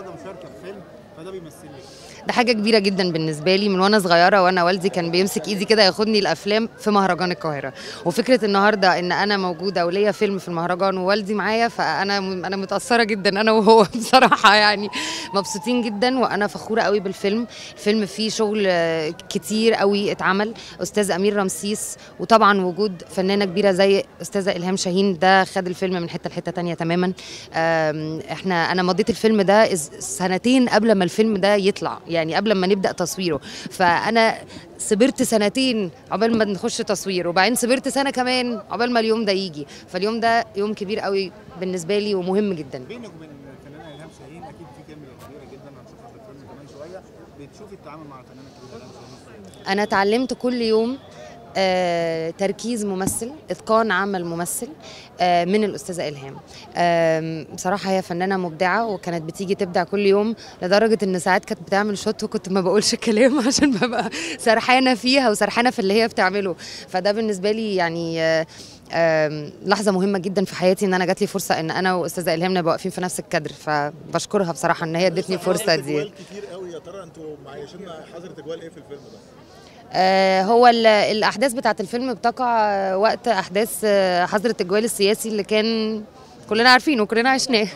النهارده مشاركه في فيلم فده بيمثل لك ده حاجه كبيره جدا بالنسبه لي من وانا صغيره وانا والدي كان بيمسك ايدي كده ياخدني الافلام في مهرجان القاهره وفكره النهارده ان انا موجوده وليا فيلم في المهرجان ووالدي معايا فانا انا متاثره جدا انا وهو بصراحه يعني مبسوطين جدا وانا فخوره قوي بالفيلم الفيلم فيه شغل آه، كتير قوي اتعمل استاذ امير رمسيس وطبعا وجود فنانه كبيره زي استاذه الهام شاهين ده خد الفيلم من حته لحته تانية تماما آم، احنا انا مضيت الفيلم ده إز- سنتين قبل ما الفيلم ده يطلع يعني قبل ما نبدا تصويره فانا صبرت سنتين عقبال ما نخش تصوير وبعدين صبرت سنه كمان عقبال ما اليوم ده يجي فاليوم ده يوم كبير قوي بالنسبه لي ومهم جدا بينك وبين الفنانه الهام شاهين اكيد في كيمياء كبيره جدا هنشوفها في الفيلم كمان شويه بتشوفي التعامل مع الفنانه الكبيره الهام شاهين انا اتعلمت كل يوم آه، تركيز ممثل اتقان عمل ممثل آه، من الاستاذه الهام آم، بصراحه هي فنانه مبدعه وكانت بتيجي تبدع كل يوم لدرجه ان ساعات كانت بتعمل شوت وكنت ما بقولش كلام عشان ببقى سرحانه فيها وسرحانه في اللي هي بتعمله فده بالنسبه لي يعني آه، آم، لحظه مهمه جدا في حياتي ان انا جات لي فرصه ان انا واستاذه الهام نبقى واقفين في نفس الكادر فبشكرها بصراحه ان هي ادتني الفرصه دي اجوال كتير قوي يا ترى انتوا معيشيننا حظر اجوال ايه في الفيلم ده؟ آه، هو ال- الاحداث بتاعه الفيلم بتقع آه، وقت احداث آه، حظر التجوال السياسي اللي كان كلنا عارفينه وكلنا عشناه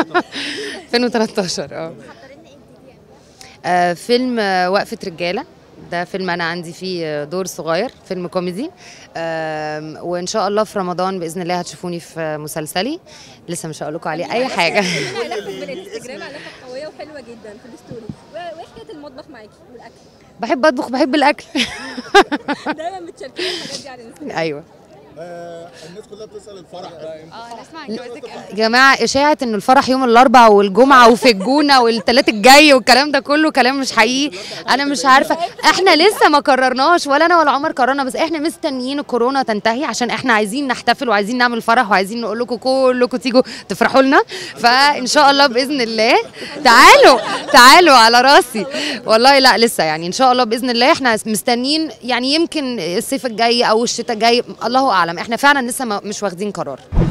2013 اه آه، فيلم آه، وقفه رجاله ده فيلم انا عندي فيه آه، دور صغير فيلم كوميدي آم، وان شاء الله في رمضان باذن الله هتشوفوني في مسلسلي لسه مش هقول لكم عليه اي حاجه لنا علاقتك بالانستجرام علاقه قويه وحلوه جدا في الستوري و- وايه حكايه المطبخ معاكي والاكل بحب اطبخ بحب الاكل دايما متشاركين الحاجات دي على الانستجرام ايوه آه الناس كلها بتسال الفرح بقى امتى؟ يا جماعه اشاعه ان الفرح يوم الاربعاء والجمعه وفي الجونه والثلاث الجاي والكلام ده كله كلام مش حقيقي انا مش عارفه احنا لسه ما قررناش ولا انا ولا عمر قررنا بس احنا مستنيين الكورونا تنتهي عشان احنا عايزين نحتفل وعايزين نعمل فرح وعايزين نقول لكم كلكم تيجوا تفرحوا لنا فان شاء الله باذن الله تعالوا تعالوا على راسي والله لا لسه يعني ان شاء الله باذن الله احنا مستنيين يعني يمكن الصيف الجاي او الشتاء الجاي الله اعلم احنا فعلا لسه ما- مش واخدين قرار